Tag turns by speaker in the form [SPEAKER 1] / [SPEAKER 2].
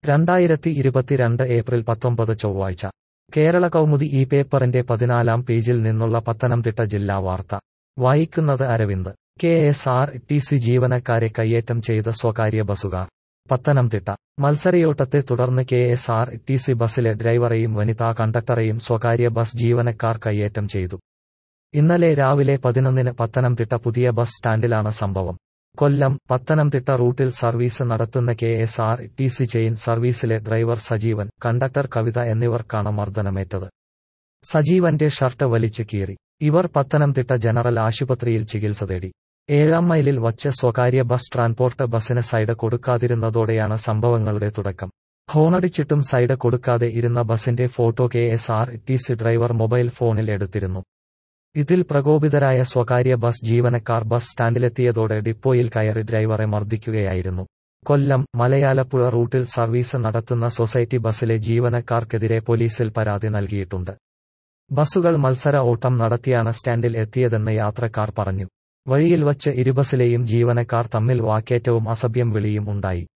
[SPEAKER 1] രണ്ടായിരത്തി ഇരുപത്തിരണ്ട് ഏപ്രിൽ പത്തൊമ്പത് ചൊവ്വാഴ്ച കേരള കൗമുദി ഈ പേപ്പറിന്റെ പതിനാലാം പേജിൽ നിന്നുള്ള പത്തനംതിട്ട ജില്ലാ വാർത്ത വായിക്കുന്നത് Aravind K S R T C ജീവനക്കാരെ കയ്യേറ്റം ചെയ്ത സ്വകാര്യ ബസുകാർ പത്തനംതിട്ട മത്സരയോട്ടത്തെ തുടർന്ന് K S R T C ബസിലെ ഡ്രൈവറെയും വനിതാ കണ്ടക്ടറെയും സ്വകാര്യ ബസ് ജീവനക്കാർ കയ്യേറ്റം ചെയ്തു ഇന്നലെ രാവിലെ പതിനൊന്നിന് പത്തനംതിട്ട പുതിയ ബസ് സ്റ്റാൻഡിലാണ് സംഭവം കൊല്ലം പത്തനംതിട്ട റൂട്ടിൽ സർവീസ് നടത്തുന്ന K S R T C chain സർവീസിലെ ഡ്രൈവർ സജീവൻ കണ്ടക്ടർ കവിത എന്നിവർക്കാണ് മർദ്ദനമേറ്റത് സജീവന്റെ ഷർട്ട് വലിച്ചു കീറി ഇവർ പത്തനംതിട്ട ജനറൽ ആശുപത്രിയിൽ ചികിത്സ തേടി ഏഴാം മൈലിൽ വച്ച് സ്വകാര്യ ബസ് ട്രാൻസ്പോർട്ട് ബസിന് സൈഡ് കൊടുക്കാതിരുന്നതോടെയാണ് സംഭവങ്ങളുടെ തുടക്കം ഹോണടിച്ചിട്ടും സൈഡ് കൊടുക്കാതെ ഇരുന്ന ബസിന്റെ photo K S R T C driver mobile ഫോണിൽ എടുത്തിരുന്നു ഇതിൽ പ്രകോപിതരായ സ്വകാര്യ ബസ് ജീവനക്കാർ ബസ് സ്റ്റാൻഡിലെത്തിയതോടെ ഡിപ്പോയിൽ കയറി ഡ്രൈവറെ മർദ്ദിക്കുകയായിരുന്നു കൊല്ലം മലയാലപ്പുഴ റൂട്ടിൽ സർവീസ് നടത്തുന്ന സൊസൈറ്റി ബസിലെ ജീവനക്കാർക്കെതിരെ പോലീസിൽ പരാതി നൽകിയിട്ടുണ്ട് ബസുകൾ മത്സര ഓട്ടം നടത്തിയാണ് സ്റ്റാൻഡിൽ എത്തിയതെന്ന് യാത്രക്കാർ പറഞ്ഞു വഴിയിൽ വച്ച് ഇരുബസിലെയും ജീവനക്കാർ തമ്മിൽ വാക്കേറ്റവും അസഭ്യം വിളിയും ഉണ്ടായി